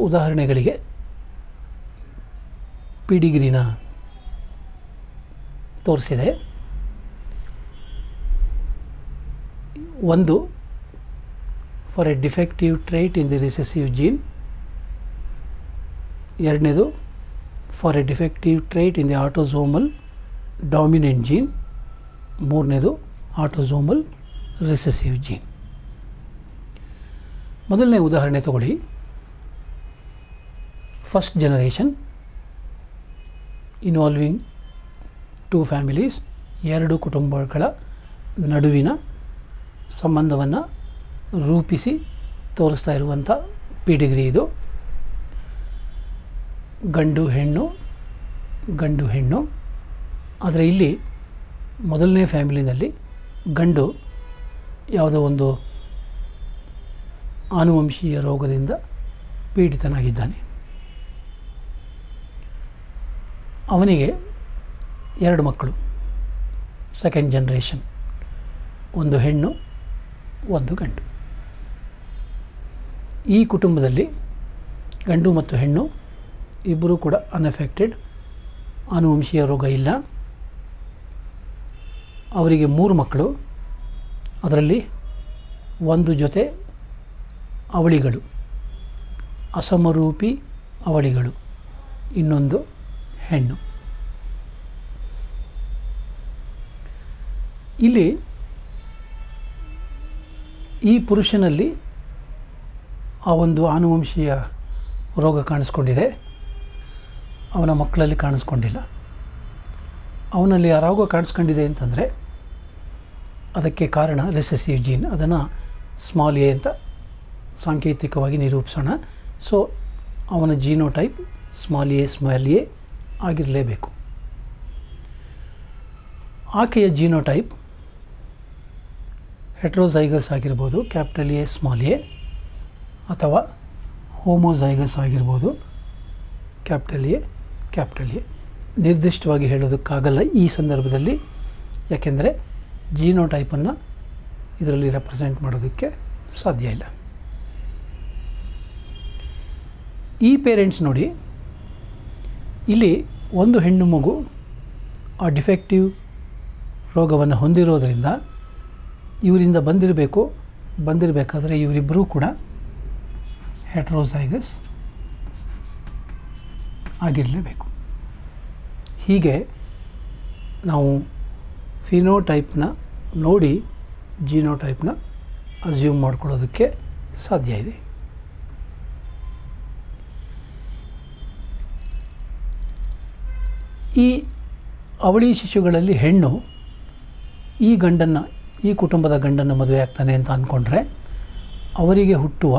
ಉದಾಹರಣೆಗಳಿಗೆ ಪಿಡಿಗ್ರಿನ ತೋರಿಸಿದೆ ಒಂದು for a defective trait in the recessive gene ಎರಡನೇದು for a defective trait in the autosomal dominant gene ಮೂರನೇದು autosomal recessive gene ಮೊದಲನೇ ಉದಾಹರಣೆ ತಗೊಳ್ಳಿ first generation involving two families ಎರಡು ಕುಟುಂಬಗಳ ನಡುವಿನ ಸಂಬಂಧವನ್ನು ರೂಪಿಸಿ ತೋರಿಸ್ತಾ ಇರುವಂಥ ಪಿಡಿಗ್ರಿ ಇದು ಗಂಡು ಹೆಣ್ಣು ಗಂಡು ಹೆಣ್ಣು ಆದರೆ ಇಲ್ಲಿ ಮೊದಲನೇ ಫ್ಯಾಮಿಲಿನಲ್ಲಿ ಗಂಡು ಯಾವುದೋ ಒಂದು ಆನುವಂಶೀಯ ರೋಗದಿಂದ ಪೀಡಿತನಾಗಿದ್ದಾನೆ ಅವನಿಗೆ ಎರಡು ಮಕ್ಕಳು ಸೆಕೆಂಡ್ ಜನ್ರೇಷನ್ ಒಂದು ಹೆಣ್ಣು ಒಂದು ಗಂಡು ಈ ಕುಟುಂಬದಲ್ಲಿ ಗಂಡು ಮತ್ತು ಹೆಣ್ಣು ಇಬ್ಬರೂ ಕೂಡ ಅನ್ಎಫೆಕ್ಟೆಡ್ ಆನುವಂಶೀಯ ರೋಗ ಇಲ್ಲ ಅವರಿಗೆ ಮೂರು ಮಕ್ಕಳು ಅದರಲ್ಲಿ ಒಂದು ಜೊತೆ ಅವಳಿಗಳು ಅಸಮರೂಪಿ ಅವಳಿಗಳು ಇನ್ನೊಂದು ಹೆಣ್ಣು ಇಲ್ಲಿ ಈ ಪುರುಷನಲ್ಲಿ ಆ ಒಂದು ಆನುವಂಶೀಯ ರೋಗ ಕಾಣಿಸ್ಕೊಂಡಿದೆ ಅವನ ಮಕ್ಕಳಲ್ಲಿ ಕಾಣಿಸ್ಕೊಂಡಿಲ್ಲ ಅವನಲ್ಲಿ ಆ ರೋಗ ಕಾಣಿಸ್ಕೊಂಡಿದೆ ಅಂತಂದರೆ ಅದಕ್ಕೆ ಕಾರಣ ರೆಸೆಸಿವ್ ಜೀನ್ ಅದನ್ನು ಸ್ಮಾಲ್ ಎ ಅಂತ ಸಾಂಕೇತಿಕವಾಗಿ ನಿರೂಪಿಸೋಣ ಸೊ ಅವನ genotype small A small A ಆಗಿರಲೇಬೇಕು ಆಕೆಯ ಜೀನೋಟೈಪ್ ಹೆಟ್ರೋಸೈಗಸ್ ಆಗಿರ್ಬೋದು ಕ್ಯಾಪಿಟಲ್ ಎ ಸ್ಮಾಲ್ ಎ ಅಥವಾ ಹೋಮೋಸೈಗಸ್ ಆಗಿರ್ಬೋದು ಕ್ಯಾಪಿಟಲ್ ಎ ಕ್ಯಾಪಿಟಲ್ ಎ ನಿರ್ದಿಷ್ಟವಾಗಿ ಹೇಳೋದಕ್ಕಾಗಲ್ಲ ಈ ಸಂದರ್ಭದಲ್ಲಿ ಯಾಕೆಂದರೆ ಜೀನೋಟೈಪನ್ನು ಇದರಲ್ಲಿ ರೆಪ್ರೆಸೆಂಟ್ ಮಾಡೋದಕ್ಕೆ ಸಾಧ್ಯ ಇಲ್ಲ ಈ ಪೇರೆಂಟ್ಸ್ ನೋಡಿ ಇಲ್ಲಿ ಒಂದು ಹೆಣ್ಣು ಮಗು ಆ ಡಿಫೆಕ್ಟಿವ್ ರೋಗವನ್ನು ಹೊಂದಿರೋದರಿಂದ ಇವರಿಂದ ಬಂದಿರಬೇಕು ಬಂದಿರಬೇಕಾದ್ರೆ ಇವರಿಬ್ಬರೂ ಕೂಡ ಹೆಟ್ರೋಸೈಗಸ್ ಆಗಿರಲೇಬೇಕು ಹೀಗೆ ನಾವು ಫಿನೋಟೈಪ್ನ ನೋಡಿ ಜೀನೋಟೈಪ್ನ ಅಸ್ಯೂಮ್ ಮಾಡ್ಕೊಳ್ಳೋದಕ್ಕೆ ಸಾಧ್ಯ ಇದೆ ಈ ಅವಳಿ ಶಿಶುಗಳಲ್ಲಿ ಹೆಣ್ಣು ಈ ಗಂಡನ್ನು ಈ ಕುಟುಂಬದ ಗಂಡನ್ನು ಮದುವೆ ಆಗ್ತಾನೆ ಅಂತ ಅಂದ್ಕೊಂಡ್ರೆ ಅವರಿಗೆ ಹುಟ್ಟುವ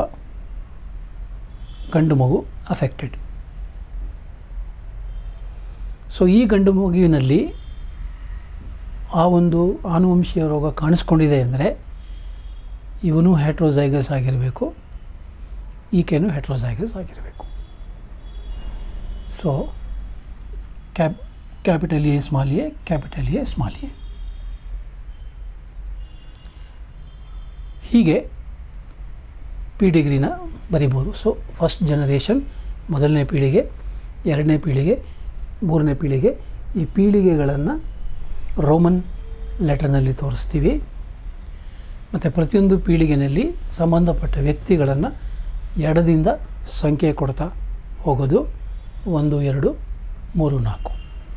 ಗಂಡು ಮಗು ಅಫೆಕ್ಟೆಡ್ ಸೊ ಈ ಗಂಡು ಮಗುವಿನಲ್ಲಿ ಆ ಒಂದು ಆನುವಂಶೀಯ ರೋಗ ಕಾಣಿಸ್ಕೊಂಡಿದೆ ಅಂದರೆ ಇವನು ಹೆಟ್ರೋಸೈಗಸ್ ಆಗಿರಬೇಕು ಈಕೆನೂ ಹೆಟ್ರೋಸೈಗಸ್ ಆಗಿರಬೇಕು so cap capital A small A capital A small A ಹೀಗೆ ಪಿ ಡಿಗ್ರಿನ ಬರಿಬೋದು ಸೊ ಫಸ್ಟ್ ಜನರೇಷನ್ ಮೊದಲನೇ ಪೀಳಿಗೆ ಎರಡನೇ ಪೀಳಿಗೆ ಮೂರನೇ ಪೀಳಿಗೆ ಈ ಪೀಳಿಗೆಗಳನ್ನು ರೋಮನ್ ಲೆಟರ್ನಲ್ಲಿ ತೋರಿಸ್ತೀವಿ ಮತ್ತು ಪ್ರತಿಯೊಂದು ಪೀಳಿಗೆಯಲ್ಲಿ ಸಂಬಂಧಪಟ್ಟ ವ್ಯಕ್ತಿಗಳನ್ನು ಎಡದಿಂದ ಸಂಖ್ಯೆ ಕೊಡ್ತಾ ಹೋಗೋದು ಒಂದು ಎರಡು ಮೂರು ನಾಲ್ಕು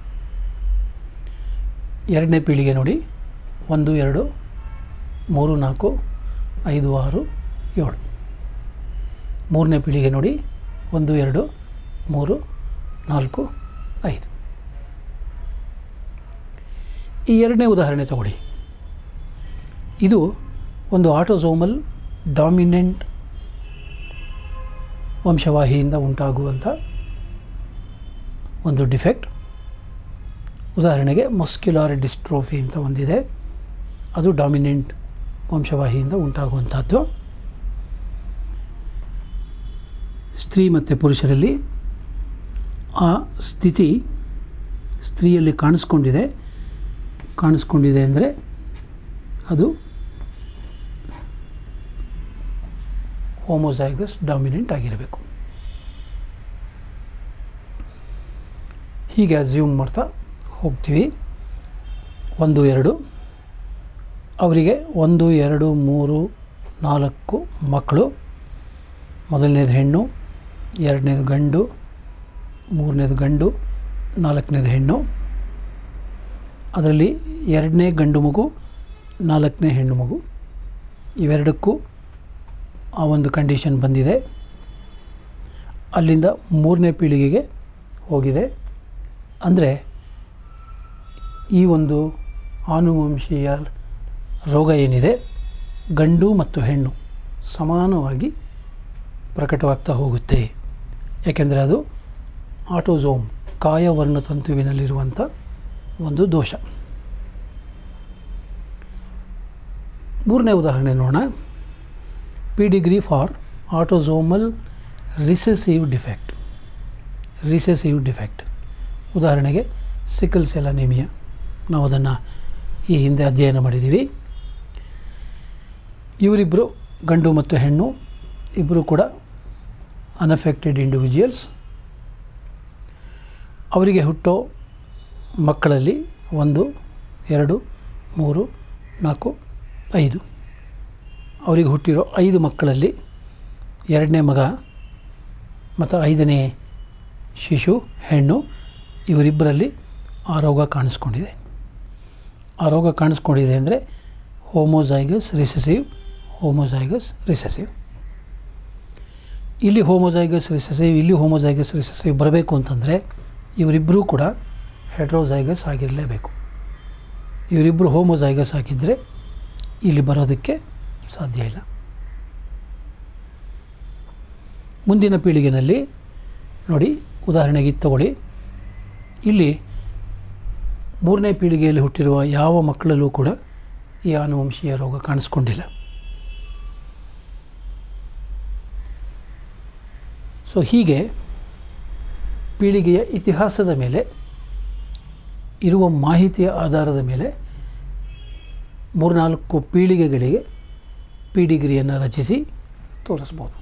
ಎರಡನೇ ಪೀಳಿಗೆ ನೋಡಿ ಒಂದು ಎರಡು ಮೂರು ನಾಲ್ಕು ಐದು ಆರು ಏಳು ಮೂರನೇ ಪೀಳಿಗೆ ನೋಡಿ ಒಂದು ಎರಡು ಮೂರು ನಾಲ್ಕು ಐದು ಈ ಎರಡನೇ ಉದಾಹರಣೆ ತಗೊಳ್ಳಿ ಇದು ಒಂದು ಆಟೋಸೋಮಲ್ ಡಾಮಿನೆಂಟ್ ವಂಶವಾಹಿಯಿಂದ ಉಂಟಾಗುವಂಥ ಒಂದು ಡಿಫೆಕ್ಟ್ ಉದಾಹರಣೆಗೆ ಮಸ್ಕ್ಯುಲಾರ್ ಡಿಸ್ಟ್ರೋಫಿ ಅಂತ ಒಂದಿದೆ ಅದು ಡಾಮಿನೆಂಟ್ ವಂಶವಾಹಿಯಿಂದ ಉಂಟಾಗುವಂಥದ್ದು ಸ್ತ್ರೀ ಮತ್ತು ಪುರುಷರಲ್ಲಿ ಆ ಸ್ಥಿತಿ ಸ್ತ್ರೀಯಲ್ಲಿ ಕಾಣಿಸ್ಕೊಂಡಿದೆ ಕಾಣಿಸ್ಕೊಂಡಿದೆ ಅಂದರೆ ಅದು ಹೋಮೋಸೈಗಸ್ ಡಾಮಿನೆಂಟ್ ಆಗಿರಬೇಕು ಹೀಗೆ ಅಸ್ಯೂಮ್ ಮಾಡ್ತಾ ಹೋಗ್ತೀವಿ ಒಂದು ಎರಡು ಅವರಿಗೆ ಒಂದು ಎರಡು ಮೂರು ನಾಲ್ಕು ಮಕ್ಕಳು ಮೊದಲನೇದು ಹೆಣ್ಣು ಎರಡನೇದು ಗಂಡು ಮೂರನೇದು ಗಂಡು ನಾಲ್ಕನೇದು ಹೆಣ್ಣು ಅದರಲ್ಲಿ ಎರಡನೇ ಗಂಡು ಮಗು ನಾಲ್ಕನೇ ಹೆಣ್ಣು ಮಗು ಇವೆರಡಕ್ಕೂ ಆ ಒಂದು ಕಂಡೀಷನ್ ಬಂದಿದೆ ಅಲ್ಲಿಂದ ಮೂರನೇ ಪೀಳಿಗೆಗೆ ಹೋಗಿದೆ ಅಂದರೆ ಈ ಒಂದು ಆನುವಂಶೀಯ ರೋಗ ಏನಿದೆ ಗಂಡು ಮತ್ತು ಹೆಣ್ಣು ಸಮಾನವಾಗಿ ಪ್ರಕಟವಾಗ್ತಾ ಹೋಗುತ್ತೆ ಯಾಕೆಂದರೆ ಅದು ಆಟೋಝೋಮ್ ಕಾಯವರ್ಣತಂತುವಿನಲ್ಲಿರುವಂಥ ಒಂದು ದೋಷ ಮೂರನೇ ಉದಾಹರಣೆ ನೋಡೋಣ pedigree for autosomal recessive defect recessive defect ಉದಾಹರಣೆಗೆ ಸಿಕಲ್ ಸೆಲ್ ಅನಿಮಿಯಾ ನಾವು ಅದನ್ನು ಈ ಹಿಂದೆ ಅಧ್ಯಯನ ಮಾಡಿದ್ದೀವಿ ಇವರಿಬ್ಬರು ಗಂಡು ಮತ್ತು ಹೆಣ್ಣು ಇಬ್ಬರು ಕೂಡ ಅನ್ಅಫೆಕ್ಟೆಡ್ ಇಂಡಿವಿಜುವಲ್ಸ್ ಅವರಿಗೆ ಹುಟ್ಟೋ ಮಕ್ಕಳಲ್ಲಿ ಒಂದು ಎರಡು ಮೂರು ನಾಲ್ಕು ಐದು ಅವರಿಗೆ ಹುಟ್ಟಿರೋ ಐದು ಮಕ್ಕಳಲ್ಲಿ ಎರಡನೇ ಮಗ ಮತ್ತು ಐದನೇ ಶಿಶು ಹೆಣ್ಣು ಇವರಿಬ್ಬರಲ್ಲಿ ಆ ರೋಗ ಕಾಣಿಸ್ಕೊಂಡಿದೆ ಆ ರೋಗ ಕಾಣಿಸ್ಕೊಂಡಿದೆ ಅಂದರೆ ಹೋಮೋಜೈಗಸ್ ರಿಸೆಸಿವ್ ಹೋಮೋಜೈಗಸ್ ರಿಸೆಸಿವ್ ಇಲ್ಲಿ ಹೋಮೋಜೈಗಸ್ ರಿಸೆಸಿವ್ ಇಲ್ಲಿ ಹೋಮೋಜೈಗಸ್ ರಿಸೆಸಿವ್ ಬರಬೇಕು ಅಂತಂದರೆ ಇವರಿಬ್ಬರೂ ಕೂಡ ಹೆಡ್ರೋಜೈಗಸ್ ಆಗಿರಲೇಬೇಕು ಇವರಿಬ್ಬರು ಹೋಮೋಜೈಗಸ್ ಆಗಿದ್ದರೆ ಇಲ್ಲಿ ಬರೋದಕ್ಕೆ ಸಾಧ್ಯ ಇಲ್ಲ ಮುಂದಿನ ಪೀಳಿಗೆನಲ್ಲಿ ನೋಡಿ ಉದಾಹರಣೆಗೆ ಇದು ತಗೊಳ್ಳಿ ಇಲ್ಲಿ ಮೂರನೇ ಪೀಳಿಗೆಯಲ್ಲಿ ಹುಟ್ಟಿರುವ ಯಾವ ಮಕ್ಕಳಲ್ಲೂ ಕೂಡ ಈ ಆನುವಂಶೀಯ ರೋಗ ಕಾಣಿಸ್ಕೊಂಡಿಲ್ಲ ಸೊ ಹೀಗೆ ಪೀಳಿಗೆಯ ಇತಿಹಾಸದ ಮೇಲೆ ಇರುವ ಮಾಹಿತಿಯ ಆಧಾರದ ಮೇಲೆ ಮೂರ್ನಾಲ್ಕು ಪೀಳಿಗೆಗಳಿಗೆ ಪಿ ಡಿಗ್ರಿಯನ್ನು ರಚಿಸಿ ತೋರಿಸ್ಬೋದು